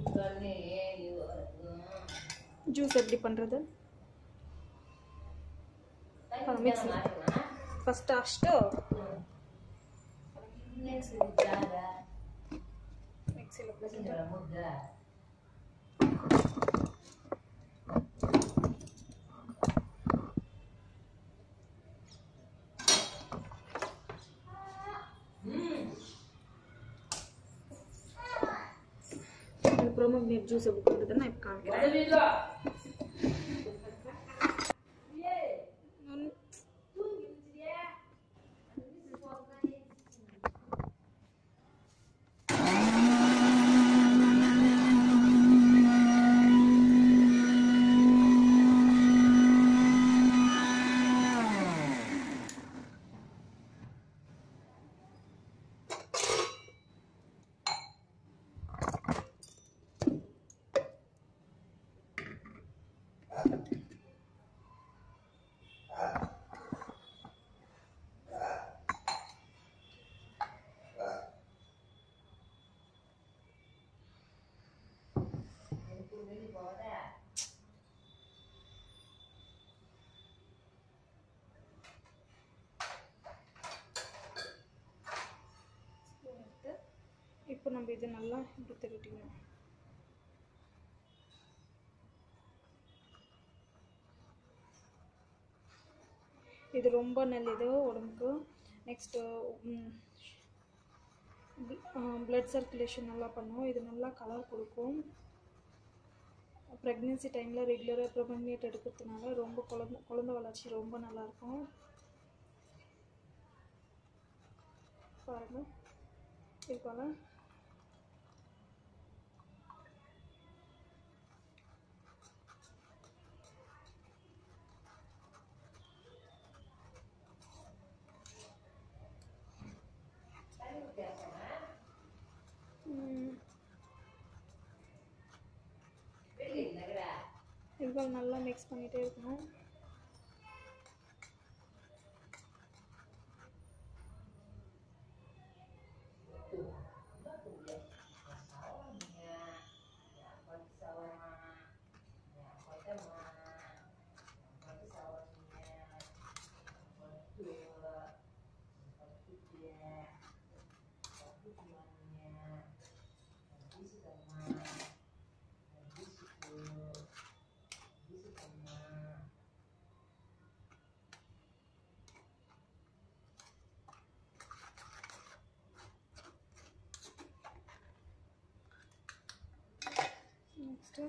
Juice எப்படி பண்ணுறது mixie first ಅಷ್ಟು ಮಿಕ್ಸಿಲಿ ப்ரோமோக்னேட் ஜூஸ் எப்படி பண்ணுறதுன்னு நான் இப்போ காமிக்கிறேன் ஸ்பூன் எடுத்து இப்போ நம்ம இது நல்லா இப்படி திருட்டிக்கணும் இது ரொம்ப நல்லது உடம்புக்கு நெக்ஸ்ட்டு பிளட் சர்க்குலேஷன் நல்லா பண்ணும் இது நல்லா கலர் கொடுக்கும் ப்ரெக்னென்சி டைமில் ரெகுலராக ப்ரொபனேட் எடுக்கிறதுனால ரொம்ப குழந்த குழந்தை வளர்ச்சி ரொம்ப நல்லாயிருக்கும் பாருங்கள் இது போல் இது போல் நல்லா மிக்ஸ் பண்ணிகிட்டே இருக்கணும் நெக்ஸ்ட்டு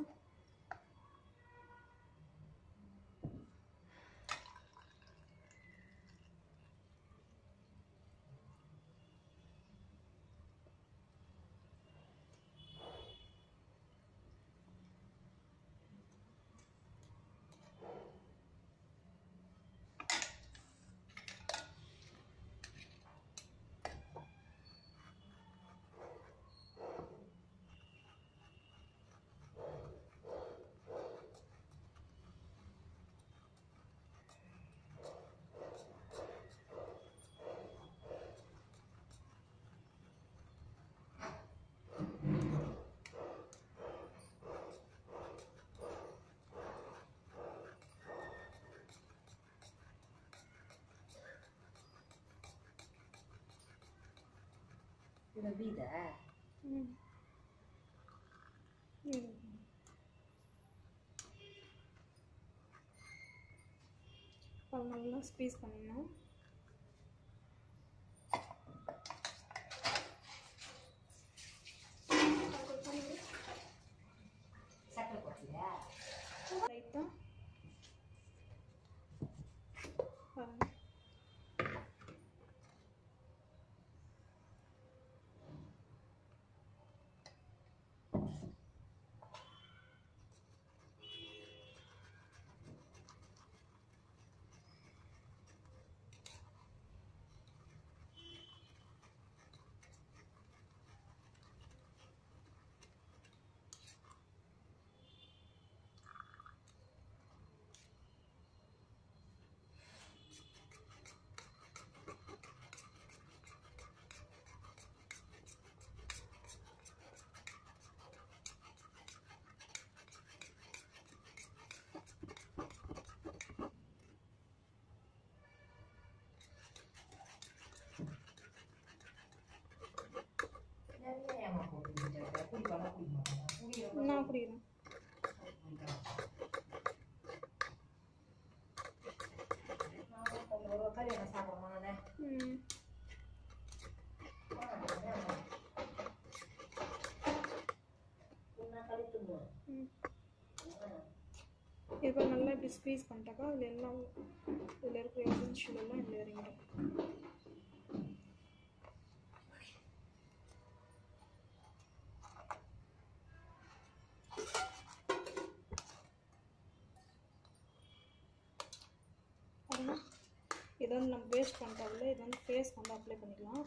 Una vida. ம். ம். அது நல்லா ஸ்பீஸ் பண்ணிடணும் Sacra cortilla. லைட்டாக பாருங்க மூடிக்கிறேன் ஒரு கல்யாணம் சாப்பிட்றோமா நான் ம் ம் இப்போ நல்லா இப்படி ஸ்க்வீஸ் பண்ணிட்டாக்கா அதில் எல்லாம் இதில் இருக்கிற எசென்ஷியல் எல்லாம் இதில் இறங்கிடும் பாருங்க இதை வந்து நம்ம வேஸ்ட் பண்ணுறதுல இது வந்து ஃபேஸ் வந்து அப்ளை பண்ணிக்கலாம்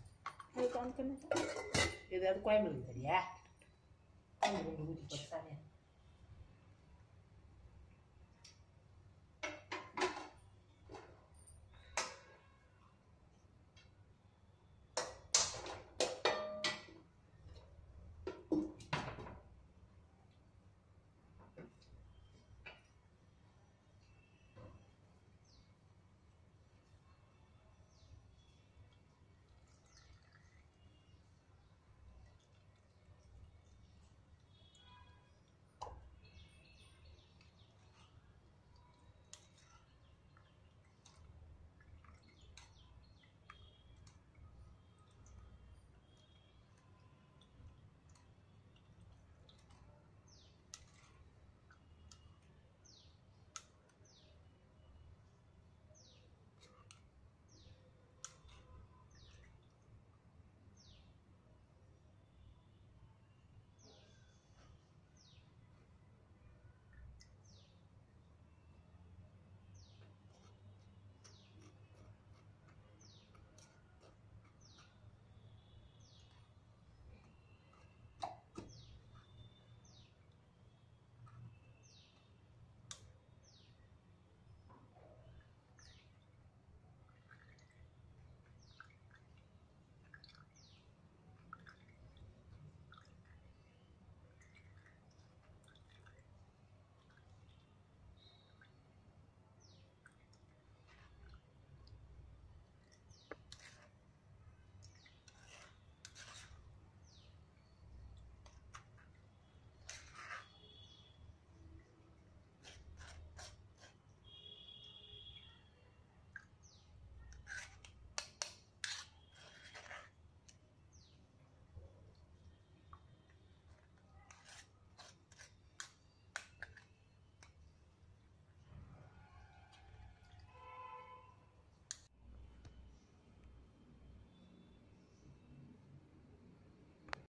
அதுக்கு அந்த இது அது கோயம்புத்தூர் தெரியா கோயம்புத்தூர் ஊற்றி போட்டு சாமி